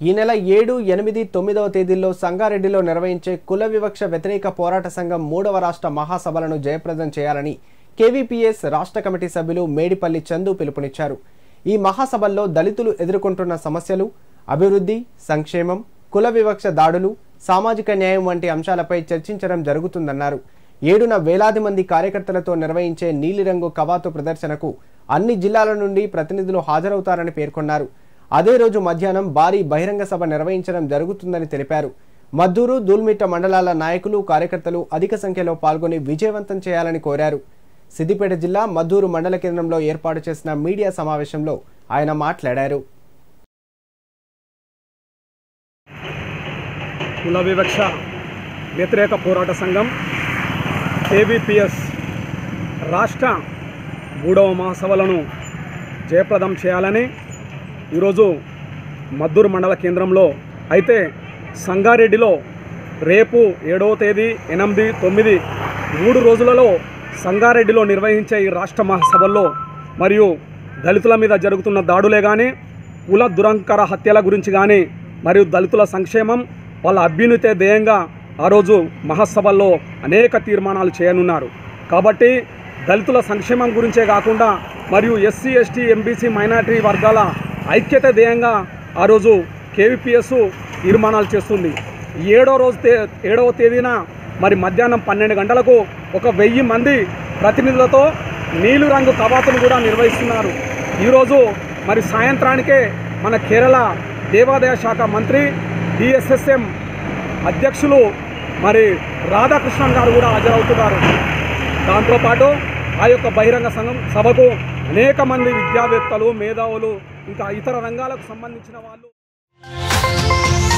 ఈ నెల ఏడు ఎనిమిది తొమ్మిదవ తేదీల్లో సంగారెడ్డిలో నిర్వహించే కుల వివక్ష వ్యతిరేక పోరాట సంఘం మూడవ రాష్ట్ర మహాసభలను జయప్రదం చేయాలని కేవీపీఎస్ రాష్ట్ర కమిటీ సభ్యులు మేడిపల్లి చందు పిలుపునిచ్చారు ఈ మహాసభల్లో దళితులు ఎదుర్కొంటున్న సమస్యలు అభివృద్ధి సంక్షేమం కుల వివక్ష దాడులు సామాజిక న్యాయం వంటి అంశాలపై చర్చించడం జరుగుతుందన్నారు ఏడున వేలాది మంది కార్యకర్తలతో నిర్వహించే నీలిరంగు కవాతు ప్రదర్శనకు అన్ని జిల్లాల నుండి ప్రతినిధులు హాజరవుతారని పేర్కొన్నారు అదే రోజు మధ్యాహ్నం భారీ బహిరంగ సభ నిర్వహించడం జరుగుతుందని తెలిపారు మద్దూరు దూల్మిట్ట మండలాల నాయకులు కార్యకర్తలు అధిక సంఖ్యలో పాల్గొని విజయవంతం చేయాలని కోరారు సిద్దిపేట జిల్లా మద్దూరు మండల కేంద్రంలో ఏర్పాటు చేసిన మీడియా సమావేశంలో ఆయన మాట్లాడారు కుల వివక్ష వ్యతిరేక పోరాట సంఘం ఏబిపిఎస్ రాష్ట్ర మూడవ మహాసభలను జయప్రదం చేయాలని ఈరోజు మద్దూరు మండల కేంద్రంలో అయితే సంగారెడ్డిలో రేపు ఏడవ తేదీ ఎనిమిది తొమ్మిది మూడు రోజులలో సంగారెడ్డిలో నిర్వహించే ఈ రాష్ట్ర మహాసభల్లో మరియు దళితుల మీద జరుగుతున్న దాడులే కానీ కుల దురంకర హత్యల గురించి కానీ మరియు దళితుల సంక్షేమం వాళ్ళ అభ్యున్నతే ధ్యేయంగా ఆ రోజు మహాసభల్లో అనేక తీర్మానాలు చేయనున్నారు కాబట్టి దళితుల సంక్షేమం గురించే కాకుండా మరియు ఎస్సీ ఎస్టీ ఎంబీసీ మైనార్టీ వర్గాల ఐక్యత ధ్యేయంగా ఆ రోజు కేవీపీఎస్ తీర్మానాలు చేస్తుంది ఏడో రోజు తే ఏడవ తేదీన మరి మధ్యాహ్నం పన్నెండు గంటలకు ఒక వెయ్యి మంది ప్రతినిధులతో నీలి రంగు కవాతును కూడా నిర్వహిస్తున్నారు ఈరోజు మరి సాయంత్రానికే మన కేరళ దేవాదాయ శాఖ మంత్రి డిఎస్ఎస్ఎం అధ్యక్షులు మరి రాధాకృష్ణన్ గారు కూడా హాజరవుతున్నారు దాంతోపాటు ఆ యొక్క బహిరంగ సంఘం సభకు అనేక మంది విద్యావేత్తలు మేధావులు ఇంకా ఇతర రంగాలకు సంబంధించిన వాళ్ళు